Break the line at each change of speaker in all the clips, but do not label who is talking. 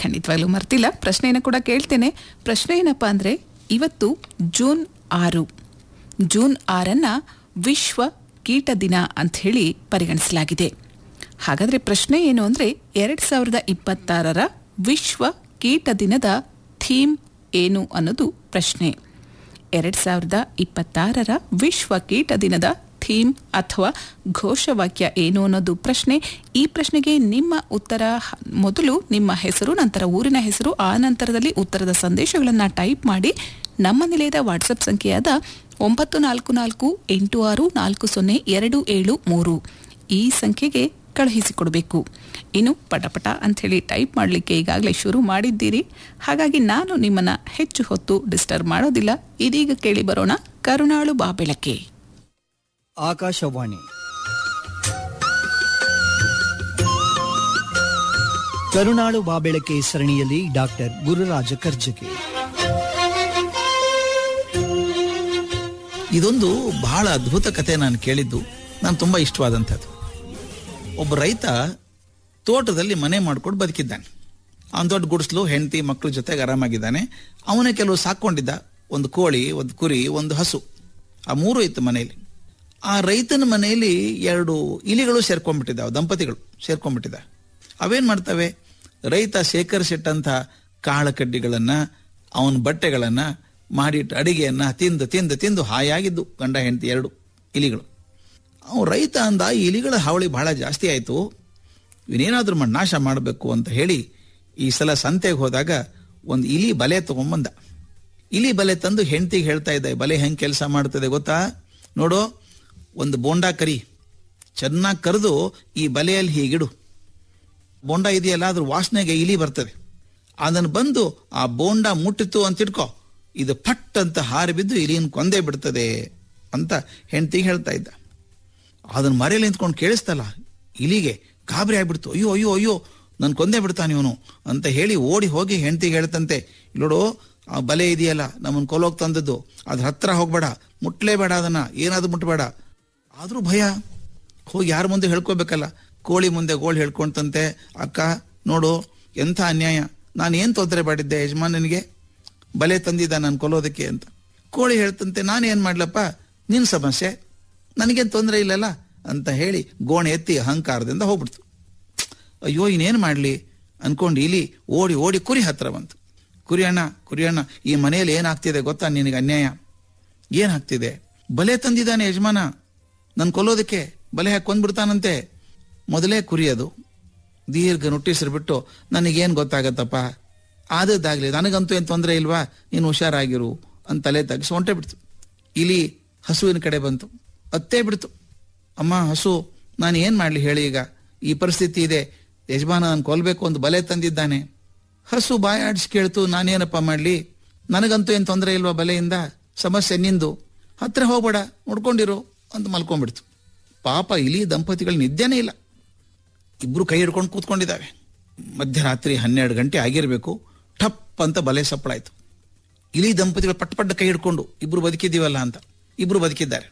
ಖಂಡಿತವಾಗ್ಲೂ ಮರ್ತಿಲ್ಲ ಪ್ರಶ್ನೆಯನ್ನು ಕೂಡ ಕೇಳ್ತೇನೆ ಪ್ರಶ್ನೆ ಏನಪ್ಪ ಅಂದರೆ ಇವತ್ತು ಜೂನ್ ಆರು ಜೂನ್ ಆರನ್ನ ವಿಶ್ವ ಕೀಟ ದಿನ ಅಂತ ಹೇಳಿ ಪರಿಗಣಿಸಲಾಗಿದೆ ಹಾಗಾದರೆ ಪ್ರಶ್ನೆ ಏನು ಅಂದರೆ ಎರಡು ಸಾವಿರದ ಇಪ್ಪತ್ತಾರರ ವಿಶ್ವ ಕೀಟ ದಿನದ ಥೀಮ್ ಏನು ಅನ್ನೋದು ಪ್ರಶ್ನೆ ಎರಡು ಸಾವಿರದ ಇಪ್ಪತ್ತಾರರ ವಿಶ್ವ ಕೀಟ ದಿನದ ಥೀಮ್ ಅಥವಾ ಘೋಷವಾಕ್ಯ ಏನು ಅನ್ನೋದು ಪ್ರಶ್ನೆ ಈ ಪ್ರಶ್ನೆಗೆ ನಿಮ್ಮ ಉತ್ತರ ಹ- ಮೊದಲು ನಿಮ್ಮ ಹೆಸರು ನಂತರ ಊರಿನ ಹೆಸರು ಆ ನಂತರದಲ್ಲಿ ಉತ್ತರದ ಸಂದೇಶಗಳನ್ನು ಟೈಪ್ ಮಾಡಿ ನಮ್ಮ ನಿಲಯದ ವಾಟ್ಸಪ್ ಸಂಖ್ಯೆಯಾದ ಒಂಬತ್ತು ನಾಲ್ಕು ನಾಲ್ಕು ಎಂಟು ಆರು ನಾಲ್ಕು ಸೊನ್ನೆ ಎರಡು ಏಳು ಮೂರು ಈ ಸಂಖ್ಯೆಗೆ ಕಳುಹಿಸಿಕೊಡಬೇಕು ಇನ್ನು ಪಟಪಟ ಅಂಥೇಳಿ ಟೈಪ್ ಮಾಡಲಿಕ್ಕೆ ಈಗಾಗಲೇ ಶುರು ಮಾಡಿದ್ದೀರಿ ಹಾಗಾಗಿ ನಾನು ನಿಮ್ಮನ್ನ ಹೆಚ್ಚು ಹೊತ್ತು ಡಿಸ್ಟರ್ಬ್ ಮಾಡೋದಿಲ್ಲ ಇದೀಗ ಕೇಳಿ ಬರೋಣ ಕರುಣಾಳು ಬಾಬೆಳಕೆ
ಆಕಾಶವಾಣಿ ಕರುಣಾಳು ಬಾಬೆಳಕೆ ಸರಣಿಯಲ್ಲಿ ಡಾಕ್ಟರ್ ಗುರುರಾಜ ಕರ್ಜಗಿ
ಇದೊಂದು ಬಹಳ ಅದ್ಭುತ ಕತೆ ನಾನು ಕೇಳಿದ್ದು ನಾನು ತುಂಬಾ ಇಷ್ಟವಾದಂಥದ್ದು ಒಬ್ಬ ರೈತ ತೋಟದಲ್ಲಿ ಮನೆ ಮಾಡ್ಕೊಂಡು ಬದುಕಿದ್ದಾನೆ ಅವನ ದೊಡ್ಡ ಗುಡಿಸ್ಲು ಹೆಂಡತಿ ಮಕ್ಕಳ ಜೊತೆಗೆ ಆರಾಮಾಗಿದ್ದಾನೆ ಅವನೇ ಕೆಲವು ಸಾಕೊಂಡಿದ್ದ ಒಂದು ಕೋಳಿ ಒಂದು ಕುರಿ ಒಂದು ಹಸು ಆ ಮೂರು ಇತ್ತು ಮನೆಯಲ್ಲಿ ಆ ರೈತನ ಮನೆಯಲ್ಲಿ ಎರಡು ಇಲಿಗಳು ಸೇರ್ಕೊಂಡ್ಬಿಟ್ಟಿದ್ದಾವೆ ದಂಪತಿಗಳು ಸೇರ್ಕೊಂಡ್ಬಿಟ್ಟಿದ್ದಾವೆ ಅವೇನ್ ಮಾಡ್ತವೆ ರೈತ ಶೇಖರಿಸಿಟ್ಟಂಥ ಕಾಳ ಕಡ್ಡಿಗಳನ್ನ ಅವನ ಬಟ್ಟೆಗಳನ್ನ ಮಾಡಿಟ್ಟ ಅಡಿಗೆಯನ್ನ ತಿಂದು ತಿಂದು ತಿಂದು ಹಾಯಾಗಿದ್ದು ಗಂಡ ಹೆಂಡತಿ ಎರಡು ಇಲಿಗಳು ಅವ್ ರೈತ ಅಂದ ಈ ಇಲಿಗಳ ಹಾವಳಿ ಬಹಳ ಜಾಸ್ತಿ ಆಯಿತು ಇವನೇನಾದ್ರೂ ಮಾಡಿ ನಾಶ ಮಾಡಬೇಕು ಅಂತ ಹೇಳಿ ಈ ಸಲ ಸಂತೆಗೆ ಹೋದಾಗ ಒಂದು ಇಲಿ ಬಲೆ ತಗೊಂಬಂದ ಇಲಿ ಬಲೆ ತಂದು ಹೆಂಡತಿಗೆ ಹೇಳ್ತಾ ಇದ್ದ "ಈ ಬಲೆ ಹೆಂಗೆ ಕೆಲಸ ಮಾಡ್ತದೆ ಗೊತ್ತಾ ನೋಡು ಒಂದು ಬೋಂಡಾ ಕರಿ ಚೆನ್ನಾಗಿ ಕರೆದು ಈ ಬಲೆಯಲ್ಲಿ ಹೀಗಿಡು ಬೋಂಡ ಇದೆಯಲ್ಲ ಅದ್ರ ವಾಸನೆಗೆ ಇಲಿ ಬರ್ತದೆ ಅದನ್ನು ಬಂದು ಆ ಬೋಂಡ ಮುಟ್ಟಿತು ಅಂತ ಇಟ್ಕೋ ಇದು ಫಟ್ ಅಂತ ಹಾರಿ ಬಿದ್ದು ಇಲಿನ ಕೊಂದೇ ಬಿಡ್ತದೆ ಅಂತ ಹೆಂಡತಿಗೆ ಹೇಳ್ತಾ ಇದ್ದ ಅದನ್ನ ಮರೆಯಲ್ಲಿ ನಿಂತ್ಕೊಂಡು ಕೇಳಿಸ್ತಲ್ಲ ಇಲಿಗೆ ಗಾಬರಿ ಆಗ್ಬಿಡ್ತು ಅಯ್ಯೋ ಅಯ್ಯೋ ಅಯ್ಯೋ ನನ್ ಕೊಂದೇ ಬಿಡ್ತಾನೆ ಇವನು ಅಂತ ಹೇಳಿ ಓಡಿ ಹೋಗಿ ಹೆಂಡತಿಗೆ ಹೇಳ್ತಂತೆ ಇಲ್ಲೋಡು ಆ ಬಲೆ ಇದೆಯಲ್ಲ ನಮ್ಮನ್ ಕೊಲೋಗ್ ತಂದದ್ದು ಅದ್ರ ಹತ್ರ ಹೋಗ್ಬೇಡ ಮುಟ್ಲೇಬೇಡ ಅದನ್ನ ಏನಾದ್ರು ಮುಟ್ಬೇಡ ಆದ್ರೂ ಭಯ ಹೋಗಿ ಯಾರ ಮುಂದೆ ಹೇಳ್ಕೋಬೇಕಲ್ಲ ಕೋಳಿ ಮುಂದೆ ಗೋಳ್ ಹೇಳ್ಕೊಂತಂತೆ ಅಕ್ಕ ನೋಡು ಎಂಥ ಅನ್ಯಾಯ ನಾನು ಏನ್ ತೊಂದರೆ ಮಾಡಿದ್ದೆ ಯಜಮಾನನಿಗೆ ಬಲೆ ತಂದಿದ್ದ ನಾನು ಕೊಲ್ಲೋದಕ್ಕೆ ಅಂತ ಕೋಳಿ ಹೇಳ್ತಂತೆ ನಾನು ಏನ್ ಮಾಡ್ಲಪ್ಪ ನಿನ್ ಸಮಸ್ಯೆ ನನಗೇನ್ ತೊಂದರೆ ಇಲ್ಲಲ್ಲ ಅಂತ ಹೇಳಿ ಗೋಣೆ ಎತ್ತಿ ಅಹಂಕಾರದಿಂದ ಹೋಗ್ಬಿಡ್ತು ಅಯ್ಯೋ ಇನ್ನೇನ್ ಮಾಡ್ಲಿ ಅನ್ಕೊಂಡು ಇಲಿ ಓಡಿ ಓಡಿ ಕುರಿ ಹತ್ರ ಬಂತು ಕುರಿ ಅಣ್ಣ ಕುರಿ ಅಣ್ಣ ಈ ಮನೆಯಲ್ಲಿ ಏನಾಗ್ತಿದೆ ಗೊತ್ತಾ ನಿನಗೆ ಅನ್ಯಾಯ ಏನಾಗ್ತಿದೆ ಬಲೆ ತಂದಿದ್ದಾನೆ ಯಜಮಾನ ನನ್ ಕೊಲ್ಲೋದಕ್ಕೆ ಬಲೆ ಹಾಕಿ ಕೊಂದ್ಬಿಡ್ತಾನಂತೆ ಮೊದಲೇ ಕುರಿಯೋದು ದೀರ್ಘ ನುಟ್ಟಿಸ್ರು ಬಿಟ್ಟು ನನಗೇನ್ ಗೊತ್ತಾಗತ್ತಪ್ಪ ಆದದ್ದಾಗ್ಲಿ ನನಗಂತೂ ಏನ್ ತೊಂದರೆ ಇಲ್ವಾ ನೀನು ಹುಷಾರಾಗಿರು ಅಂತ ತಲೆ ತಗ್ಸಿ ಹೊಂಟೆ ಬಿಡ್ತು ಇಲಿ ಹಸುವಿನ ಕಡೆ ಬಂತು ಅತ್ತೇ ಬಿಡ್ತು ಅಮ್ಮ ಹಸು ನಾನು ಏನ್ ಮಾಡ್ಲಿ ಹೇಳಿ ಈಗ ಈ ಪರಿಸ್ಥಿತಿ ಇದೆ ಯಜಮಾನ ನಾನು ಕೊಲ್ಬೇಕು ಅಂತ ಬಲೆ ತಂದಿದ್ದಾನೆ ಹಸು ಬಾಯಾಡಿಸಿ ಕೇಳ್ತು ನಾನೇನಪ್ಪ ಮಾಡ್ಲಿ ನನಗಂತೂ ಏನ್ ತೊಂದರೆ ಇಲ್ವಾ ಬಲೆಯಿಂದ ಸಮಸ್ಯೆ ನಿಂದು ಹತ್ರ ಹೋಗ್ಬೇಡ ನೋಡ್ಕೊಂಡಿರು ಅಂತ ಮಲ್ಕೊಂಡ್ಬಿಡ್ತು ಪಾಪ ಇಲಿ ದಂಪತಿಗಳು ನಿದ್ದೆನೇ ಇಲ್ಲ ಇಬ್ರು ಕೈ ಹಿಡ್ಕೊಂಡು ಕೂತ್ಕೊಂಡಿದ್ದಾವೆ ಮಧ್ಯರಾತ್ರಿ ಹನ್ನೆರಡು ಗಂಟೆ ಆಗಿರ್ಬೇಕು ಟಪ್ ಅಂತ ಬಲೆ ಸಪ್ಪಳಾಯ್ತು ಇಲಿ ದಂಪತಿಗಳು ಪಟ್ ಪಟ್ಟ ಕೈ ಹಿಡ್ಕೊಂಡು ಇಬ್ರು ಬದುಕಿದ್ದೀವಲ್ಲ ಅಂತ ಇಬ್ರು ಬದುಕಿದ್ದಾರೆ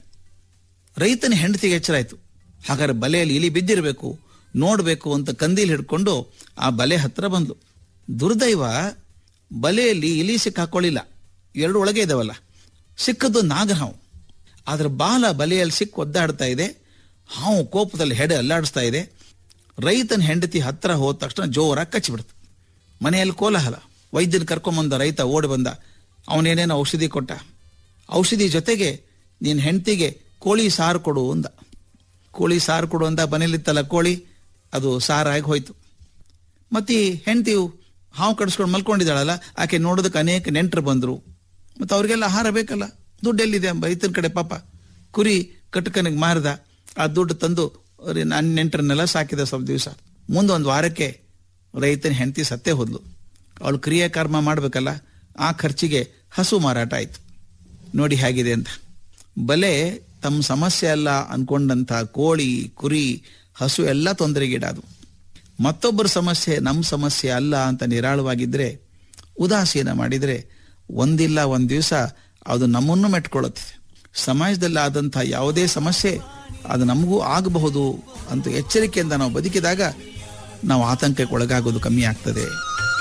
ರೈತನ ಹೆಂಡತಿಗೆ ಎಚ್ಚರ ಆಯ್ತು ಹಾಗಾದ್ರೆ ಬಲೆಯಲ್ಲಿ ಇಲಿ ಬಿದ್ದಿರಬೇಕು ನೋಡ್ಬೇಕು ಅಂತ ಕಂದೀಲ್ ಹಿಡ್ಕೊಂಡು ಆ ಬಲೆ ಹತ್ರ ಬಂದ್ಲು ದುರ್ದೈವ ಬಲೆಯಲ್ಲಿ ಇಲಿ ಸಿಕ್ಕಾಕೊಳ್ಳಿಲ್ಲ ಎರಡು ಒಳಗೆ ಇದಾವಲ್ಲ ಸಿಕ್ಕದ್ದು ನಾಗಹಾವು ಅದರ ಬಾಲ ಬಲೆಯಲ್ಲಿ ಸಿಕ್ಕು ಒದ್ದಾಡ್ತಾ ಇದೆ ಹಾವು ಕೋಪದಲ್ಲಿ ಹೆಡೆ ಅಲ್ಲಾಡಿಸ್ತಾ ಇದೆ ರೈತನ ಹೆಂಡತಿ ಹತ್ರ ಹೋದ ತಕ್ಷಣ ಜೋರಾಗಿ ಕಚ್ಚಿಬಿಡ್ತು ಮನೆಯಲ್ಲಿ ಕೋಲಾಹಲ ವೈದ್ಯನ ಕರ್ಕೊಂಬಂದ ರೈತ ಓಡಿ ಬಂದ ಅವನೇನೇನೋ ಔಷಧಿ ಕೊಟ್ಟ ಔಷಧಿ ಜೊತೆಗೆ ನಿನ್ನ ಹೆಂಡತಿಗೆ ಕೋಳಿ ಸಾರು ಕೊಡು ಅಂದ ಕೋಳಿ ಸಾರು ಕೊಡು ಅಂದ ಮನೇಲಿತ್ತಲ್ಲ ಕೋಳಿ ಅದು ಸಾರಾಗಿ ಹೋಯ್ತು ಮತ್ತೆ ಈ ಹೆಂಡತಿಯು ಹಾವು ಕಡಿಸ್ಕೊಂಡು ಮಲ್ಕೊಂಡಿದ್ದಾಳಲ್ಲ ಆಕೆ ನೋಡೋದಕ್ಕೆ ಅನೇಕ ನೆಂಟರು ಬಂದ್ರು ಮತ್ತೆ ಅವ್ರಿಗೆಲ್ಲ ಆಹಾರ ಬೇಕಲ್ಲ ದುಡ್ಡು ಎಲ್ಲಿದೆ ರೈತನ ಕಡೆ ಪಾಪ ಕುರಿ ಕಟಕನಿಗೆ ಮಾರಿದ ಆ ದುಡ್ಡು ತಂದು ಅವ್ರಿಗೆ ನನ್ನ ನೆಂಟರನ್ನೆಲ್ಲ ಸಾಕಿದ ಸ್ವಲ್ಪ ದಿವಸ ಮುಂದೆ ಒಂದು ವಾರಕ್ಕೆ ರೈತನ ಹೆಂಡತಿ ಸತ್ತೇ ಹೋದ್ಲು ಅವಳು ಕ್ರಿಯಾ ಕರ್ಮ ಮಾಡ್ಬೇಕಲ್ಲ ಆ ಖರ್ಚಿಗೆ ಹಸು ಮಾರಾಟ ಆಯ್ತು ನೋಡಿ ಹೇಗಿದೆ ಅಂತ ಬಲೆ ತಮ್ಮ ಸಮಸ್ಯೆ ಅಲ್ಲ ಅನ್ಕೊಂಡಂತ ಕೋಳಿ ಕುರಿ ಹಸು ಎಲ್ಲ ತೊಂದರೆಗೀಡಾದು ಮತ್ತೊಬ್ಬರ ಸಮಸ್ಯೆ ನಮ್ಮ ಸಮಸ್ಯೆ ಅಲ್ಲ ಅಂತ ನಿರಾಳವಾಗಿದ್ರೆ ಉದಾಸೀನ ಮಾಡಿದ್ರೆ ಒಂದಿಲ್ಲ ಒಂದ್ ದಿವಸ ಅದು ನಮ್ಮನ್ನು ಮೆಟ್ಕೊಳ್ಳುತ್ತೆ ಸಮಾಜದಲ್ಲಿ ಆದಂಥ ಯಾವುದೇ ಸಮಸ್ಯೆ ಅದು ನಮಗೂ ಆಗಬಹುದು ಅಂತ ಎಚ್ಚರಿಕೆಯಿಂದ ನಾವು ಬದುಕಿದಾಗ ನಾವು ಆತಂಕಕ್ಕೆ ಒಳಗಾಗೋದು ಕಮ್ಮಿ ಆಗ್ತದೆ